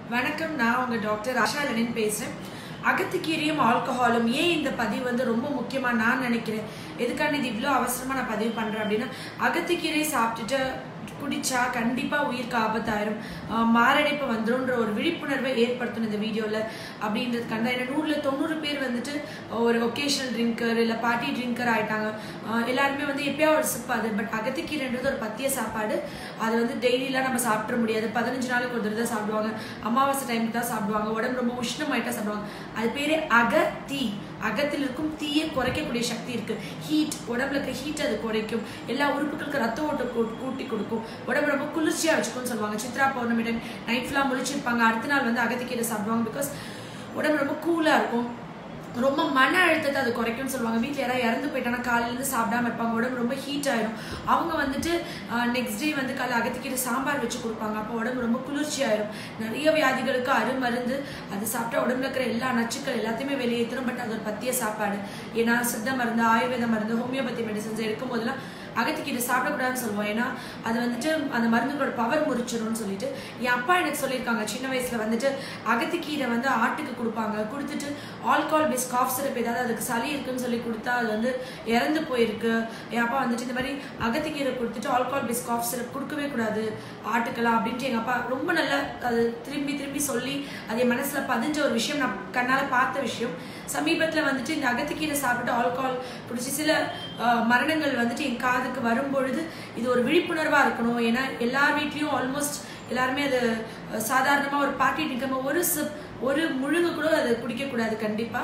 வணக்கம் நான் உங்க டாக்டர் ஆஷா லெனின் பேசுறேன் அகத்துக்கீரையும் ஆல்கஹாலும் ஏன் இந்த பதிவு வந்து ரொம்ப முக்கியமா நான் நினைக்கிறேன் எதுக்கான இது இவ்வளோ அவசரமா நான் பதிவு பண்றேன் அப்படின்னா அகத்துக்கீரை சாப்பிட்டுட்டு குடிச்சா கண்டிப்பா உயிருக்கு ஆபத்தாயிரும் ஆஹ் மாரடைப்பு வந்துரும்ன்ற ஒரு விழிப்புணர்வை ஏற்படுத்தணும் இந்த வீடியோல அப்படின்றதுக்காக ஏன்னா நூறுல தொண்ணூறு பேர் வந்துட்டு ஒரு ஒகேஷனல் ட்ரிங்கர் இல்ல பார்ட்டி ட்ரிங்கர் ஆயிட்டாங்க ஆஹ் எல்லாருமே வந்து எப்பயோ ஒரு சிப் அது பட் அகத்துக்கீரைன்றது ஒரு பத்திய சாப்பாடு அது வந்து டெய்லிலாம் நம்ம சாப்பிட முடியாது பதினஞ்சு நாளுக்கு ஒரு தடவை தான் சாப்பிடுவாங்க அமாவாசை டைமுக்கு தான் சாப்பிடுவாங்க உடம்பு ரொம்ப உஷ்ணமாயிட்டா சாப்பிடுவாங்க அது பேரு அகத்தி அகத்தில் இருக்கும் தீயை குறைக்கக்கூடிய சக்தி இருக்கு ஹீட் உடம்புல இருக்க ஹீட் அது குறைக்கும் எல்லா உறுப்புகளுக்கு ரத்த ஓட்டம் கூ- கூட்டி கொடுக்கும் உடம்பு ரொம்ப குளிர்ச்சியா வச்சுக்கும்னு சொல்லுவாங்க சித்ரா பௌர்ணமி டைம் நைட் ஃபுல்லாக முழிச்சிருப்பாங்க அடுத்த நாள் வந்து அகத்திக்கீரை சாப்பிடுவாங்க பிகாஸ் உடம்பு ரொம்ப கூலா இருக்கும் ரொம்ப மன அழுத்தத்தை அது குறைக்கும்னு சொல்லுவாங்க வீட்டில் யாராவது இறந்து போயிட்டாங்கன்னா காலையிலேருந்து சாப்பிடாம இருப்பாங்க உடம்பு ரொம்ப ஹீட் ஆயிடும் அவங்க வந்துட்டு நெக்ஸ்ட் டே வந்து காலை அகத்திக்கிட்டு சாம்பார் வச்சு கொடுப்பாங்க அப்போ உடம்பு ரொம்ப குளிர்ச்சி ஆயிடும் நிறைய வியாதிகளுக்கு அருமருந்து அது சாப்பிட்டா உடம்புல இருக்கிற எல்லா நச்சுக்கள் எல்லாத்தையுமே வெளியேற்றணும் பட் அது ஒரு பத்திய சாப்பாடு ஏன்னா சித்த மருந்து ஆயுர்வேத மருந்து ஹோமியோபதி மெடிசன்ஸ் எடுக்கும் போதெல்லாம் அகத்திக்கீரை சாப்பிடக்கூடாதுன்னு சொல்லுவோம் ஏன்னா அது வந்துட்டு அந்த மருந்துகளோட பவர் முறிச்சிடும்னு சொல்லிட்டு என் அப்பா எனக்கு சொல்லியிருக்காங்க சின்ன வயசுல வந்துட்டு அகத்திக்கீரை வந்து ஆட்டுக்கு கொடுப்பாங்க கொடுத்துட்டு ஆல்கால் பேஸ் காஃப் சிரப் ஏதாவது அதுக்கு சளி இருக்குன்னு சொல்லி கொடுத்தா அது வந்து இறந்து போயிருக்கு என் அப்பா வந்துட்டு இந்த மாதிரி அகத்திக்கீரை கொடுத்துட்டு ஆல்கால் பேஸ் காஃப் சிரப் கொடுக்கவே கூடாது ஆட்டுக்கெல்லாம் அப்படின்ட்டு எங்க அப்பா ரொம்ப நல்லா அது திரும்பி திரும்பி சொல்லி அது என் மனசுல பதிஞ்ச ஒரு விஷயம் நான் கண்ணால பார்த்த விஷயம் சமீபத்துல வந்துட்டு இந்த அகத்திக்கீரை சாப்பிட்டு ஆல்கஹால் குடிச்சு சில அஹ், மரணங்கள் வந்துட்டு என் காதுக்கு வரும்பொழுது இது ஒரு விழிப்புணர்வா இருக்கணும் ஏன்னா எல்லார் வீட்லயும் ஆல்மோஸ்ட் எல்லாருமே அது அஹ், சாதாரணமா ஒரு பாக்கெட் நிற்காம ஒரு சிப் ஒரு முழுங்கு கூட அது குடிக்கக்கூடாது கண்டிப்பா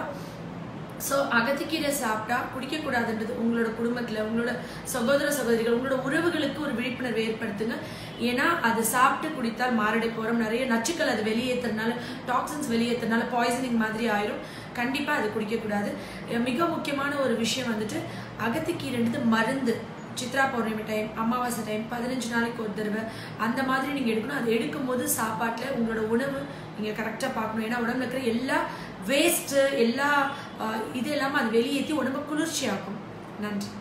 ஸோ அகத்திக்கீரை சாப்பிட்டா குடிக்கக்கூடாதுன்றது உங்களோட குடும்பத்தில் உங்களோட சகோதர சகோதரிகள் உங்களோட உறவுகளுக்கு ஒரு விழிப்புணர்வு ஏற்படுத்துங்க ஏன்னா அது சாப்பிட்டு குடித்தால் மாரடைப்பு வரும் நிறைய நச்சுக்கள் அது வெளியேற்றுறதுனால டாக்ஸின்ஸ் வெளியேற்றுறதுனால பாய்சனிங் மாதிரி ஆயிரும் கண்டிப்பாக அது குடிக்கக்கூடாது அஹ் மிக முக்கியமான ஒரு விஷயம் வந்துட்டு அகத்திக்கீரைன்றது மருந்து சித்ரா பௌர்ணமி டைம் அமாவாசை டைம் பதினஞ்சு நாளைக்கு ஒரு தடவை அந்த மாதிரி நீங்கள் எடுக்கணும் அது எடுக்கும்போது சாப்பாட்டில் உங்களோட உணவு நீங்கள் கரெக்டாக பார்க்கணும் ஏன்னா உடம்புல இருக்கிற எல்லா வேஸ்ட்டு எல்லா அஹ், இது எல்லாமே அது வெளியேற்றி உடம்பை குளிர்ச்சியாக்கும் நன்றி